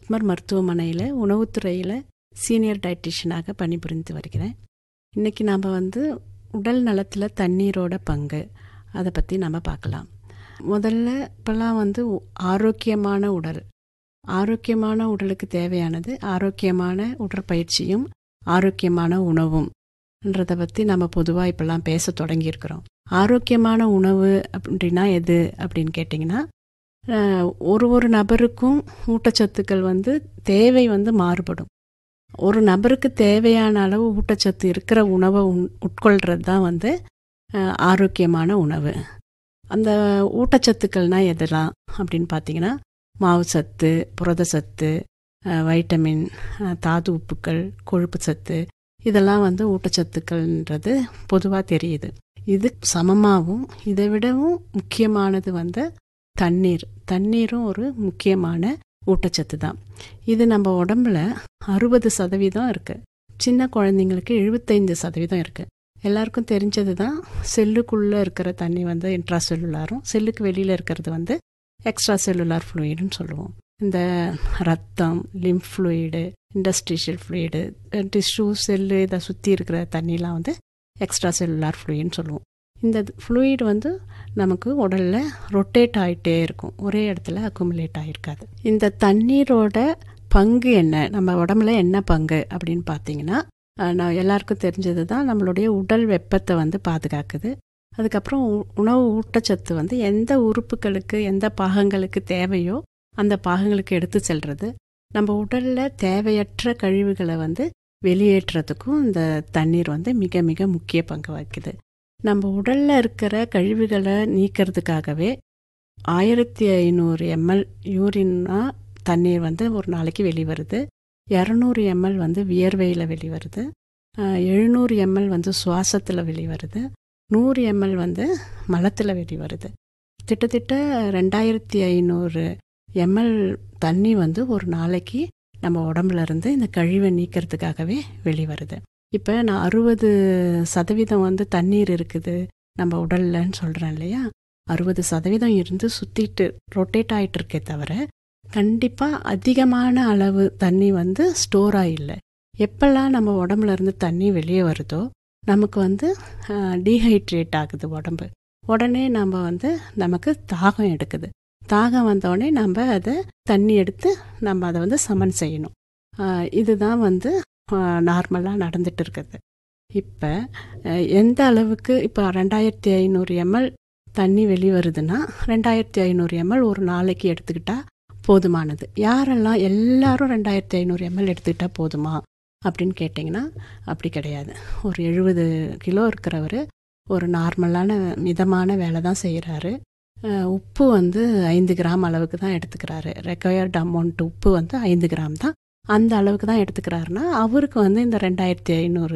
ஜிப்மர் மருத்துவமனையில் உணவுத்துறையில் சீனியர் டயட்டிஷியனாக பணிபுரிந்து வருகிறேன் இன்றைக்கி நாம் வந்து உடல் நலத்தில் தண்ணீரோட பங்கு அதை பற்றி நம்ம பார்க்கலாம் முதல்ல இப்போல்லாம் வந்து உ- ஆரோக்கியமான உடல் ஆரோக்கியமான உடலுக்கு தேவையானது ஆரோக்கியமான உடற்பயிற்சியும் ஆரோக்கியமான உணவும்ன்றதை பற்றி நம்ம பொதுவாக இப்போல்லாம் பேச தொடங்கியிருக்கிறோம் ஆரோக்கியமான உணவு அப்படின்னா எது அப்படின்னு கேட்டிங்கன்னா அஹ், ஒரு ஒரு நபருக்கும் ஊட்டச்சத்துக்கள் வந்து தேவை வந்து மாறுபடும் ஒரு நபருக்கு தேவையான அளவு ஊட்டச்சத்து இருக்கிற உணவை உண் உட்கொள்கிறது தான் வந்து அஹ், ஆரோக்கியமான உணவு அந்த ஊட்டச்சத்துக்கள்னால் எதெல்லாம் அப்படின்னு பார்த்தீங்கன்னா மாவு சத்து புரத சத்து அஹ், வைட்டமின் அஹ், தாது உப்புக்கள் கொழுப்பு சத்து இதெல்லாம் வந்து ஊட்டச்சத்துக்கள்ன்றது பொதுவாக தெரியுது இது சமமாகவும் இதை விடவும் முக்கியமானது வந்து தண்ணீர் தண்ணீரும் ஒரு முக்கியமான ஊட்டச்சத்து தான் இது நம்ம உடம்புல அறுபது சதவீதம் இருக்குது சின்ன குழந்தைங்களுக்கு எழுபத்தைந்து சதவீதம் இருக்குது எல்லாருக்கும் தெரிஞ்சது தான் செல்லுக்குள்ளே இருக்கிற தண்ணி வந்து இன்ட்ரா செல்லுலாரும் செல்லுக்கு வெளியில் இருக்கிறது வந்து எக்ஸ்ட்ரா செல்லுலார் ஃப்ளூயிடுன்னு சொல்லுவோம் இந்த ரத்தம் lymph fluid interstitial fluid tissue cell இதை சுற்றி இருக்கிற தண்ணிலாம் வந்து எக்ஸ்ட்ரா செல்லுலார் ஃப்ளூயின்னு சொல்லுவோம் இந்த ஃப்ளூயிட் வந்து நமக்கு உடலில் ரொட்டேட் ஆகிட்டே இருக்கும் ஒரே இடத்துல அக்குமுலேட் ஆகிருக்காது இந்த தண்ணீரோட பங்கு என்ன நம்ம உடம்புல என்ன பங்கு அப்படின்னு பார்த்தீங்கன்னா அஹ், நான் எல்லாருக்கும் தெரிஞ்சது தான் நம்மளுடைய உடல் வெப்பத்தை வந்து பாதுகாக்குது அதுக்கப்புறம் உ- உணவு ஊட்டச்சத்து வந்து எந்த உறுப்புகளுக்கு எந்த பாகங்களுக்கு தேவையோ அந்த பாகங்களுக்கு எடுத்து செல்றது நம்ம உடலில் தேவையற்ற கழிவுகளை வந்து வெளியேற்றுறதுக்கும் இந்த தண்ணீர் வந்து மிக மிக முக்கிய பங்கு வகிக்குது நம்ம உடல்ல இருக்கிற கழிவுகளை நீக்கிறதுக்காகவே ஆயிரத்தி ஐநூறு எம்எல் யூரின்னா தண்ணீர் வந்து ஒரு நாளைக்கு வெளிவருது இரநூறு எம்எல் வந்து வியர்வையில் வெளிவருது எழுநூறு எம்எல் வந்து சுவாசத்தில் வெளிவருது நூறு எம்எல் வந்து மலத்தில் வெளிவருது கிட்டத்தட்ட ரெண்டாயிரத்தி ஐநூறு எம்எல் தண்ணி வந்து ஒரு நாளைக்கு நம்ம உடம்புல இருந்து இந்த கழிவை நீக்கிறதுக்காகவே வெளிவருது இப்போ நான் அறுபது சதவீதம் வந்து தண்ணீர் இருக்குது நம்ம உடல்லன்னு சொல்கிறேன் இல்லையா அறுபது சதவீதம் இருந்து சுற்றிட்டு ரொட்டேட் ஆகிட்டு இருக்கே தவிர கண்டிப்பாக அதிகமான அளவு தண்ணி வந்து ஸ்டோர் ஆகில்லை எப்பெல்லாம் நம்ம உடம்புல இருந்து தண்ணி வெளியே வருதோ நமக்கு வந்து டீஹைட்ரேட் ஆகுது உடம்பு உடனே நம்ம வந்து நமக்கு தாகம் எடுக்குது தாகம் வந்தோடனே நம்ம அதை தண்ணி எடுத்து நம்ம அதை வந்து சமன் செய்யணும் ஆஹ் இதுதான் வந்து நார்மலாக நடந்துட்டு இருக்குது இப்போ எந்த அளவுக்கு இப்போ ரெண்டாயிரத்தி ஐநூறு எம்எல் தண்ணி வெளிவருதுன்னா ரெண்டாயிரத்தி ஐநூறு எம்எல் ஒரு நாளைக்கு எடுத்துக்கிட்டா போதுமானது யாரெல்லாம் எல்லாரும் ரெண்டாயிரத்தி ஐநூறு எம்எல் எடுத்துக்கிட்டா போதுமா அப்படின்னு கேட்டிங்கன்னா அப்படி கிடையாது ஒரு எழுபது கிலோ இருக்கிறவர் ஒரு நார்மலான மிதமான வேலை தான் செய்கிறாரு உப்பு வந்து ஐந்து கிராம் அளவுக்கு தான் எடுத்துக்கிறாரு ரெக்வயர்ட் அமௌண்ட் உப்பு வந்து ஐந்து கிராம் தான் அந்த அளவுக்கு தான் எடுத்துக்கிறாருன்னா அவருக்கு வந்து இந்த ரெண்டாயிரத்தி ஐநூறு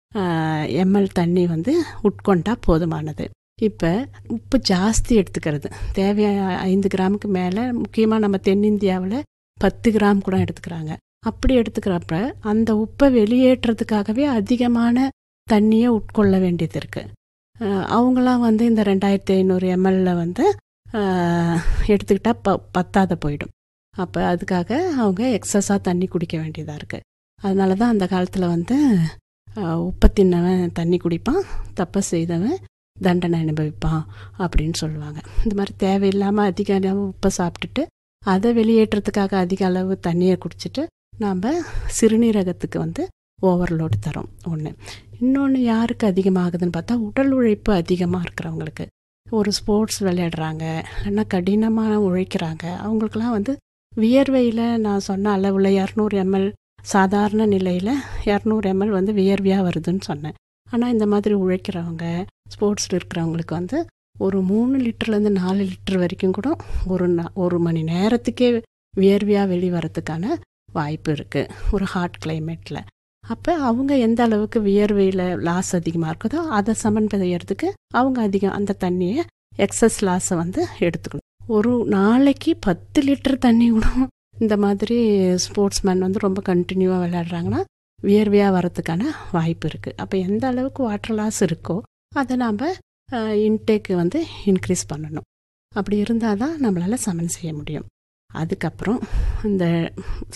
எம்எல் தண்ணி வந்து உட்கொண்டா போதுமானது இப்போ உப்பு ஜாஸ்தி எடுத்துக்கிறது தேவையான ஐந்து கிராமுக்கு மேலே முக்கியமாக நம்ம தென்னிந்தியாவில் பத்து கிராம் கூட எடுத்துக்கிறாங்க அப்படி எடுத்துக்கிறப்ப அந்த உப்பை வெளியேற்றுறதுக்காகவே அதிகமான தண்ணியை உட்கொள்ள வேண்டியது இருக்குது அவங்களாம் வந்து இந்த ரெண்டாயிரத்தி ஐநூறு எம்எல்ல வந்து அஹ், எடுத்துக்கிட்டா ப பத்தாத போயிடும் அப்போ அதுக்காக அவங்க எக்ஸஸாக தண்ணி குடிக்க வேண்டியதாக இருக்குது அதனால தான் அந்த காலத்தில் வந்து அஹ், உப்பை தின்னவன் தண்ணி குடிப்பான் தப்பை செய்தவன் தண்டனை அனுபவிப்பான் அப்படின்னு சொல்லுவாங்க இந்த மாதிரி தேவையில்லாமல் அதிக அளவு உப்பை சாப்பிட்டுட்டு அதை வெளியேற்றத்துக்காக அதிக அளவு தண்ணியை குடிச்சிட்டு நாம் சிறுநீரகத்துக்கு வந்து ஓவர்லோடு தரோம் ஒன்று இன்னொன்று யாருக்கு அதிகமாகுதுன்னு பார்த்தா உடல் உழைப்பு அதிகமாக இருக்கிறவங்களுக்கு ஒரு ஸ்போர்ட்ஸ் விளையாடுறாங்க இல்லைன்னா கடினமாக உழைக்கிறாங்க அவங்களுக்குலாம் வந்து வியர்வையில் நான் சொன்ன அளவில் இரநூறு எம்எல் சாதாரண நிலையில் இரநூறு எம்எல் வந்து வியர்வையாக வருதுன்னு சொன்னேன் ஆனால் இந்த மாதிரி உழைக்கிறவங்க ஸ்போர்ட்ஸில் இருக்கிறவங்களுக்கு வந்து ஒரு மூணு லிட்டர்லேருந்து நாலு லிட்டர் வரைக்கும் கூட ஒரு நா- ஒரு மணி நேரத்துக்கே வியர்வையாக வெளிவரத்துக்கான வாய்ப்பு இருக்குது ஒரு ஹாட் கிளைமேட்டில் அப்போ அவங்க எந்த அளவுக்கு வியர்வையில் லாஸ் அதிகமாக இருக்குதோ அதை சமன் செய்யறதுக்கு அவங்க அதிகம் அந்த தண்ணியை எக்ஸஸ் லாஸை வந்து எடுத்துக்கணும் ஒரு நாளைக்கு பத்து லிட்டர் தண்ணி கூட இந்த மாதிரி ஸ்போர்ட்ஸ் மேன் வந்து ரொம்ப கண்டினியூவாக விளையாடுறாங்கன்னா வியர்வையாக வரதுக்கான வாய்ப்பு இருக்குது அப்போ எந்த அளவுக்கு வாட்டர் லாஸ் இருக்கோ அதை நாம் இன்டேக்கு வந்து இன்க்ரீஸ் பண்ணணும் அப்படி இருந்தால் தான் நம்மளால் சமன் செய்ய முடியும் அதுக்கப்புறம் இந்த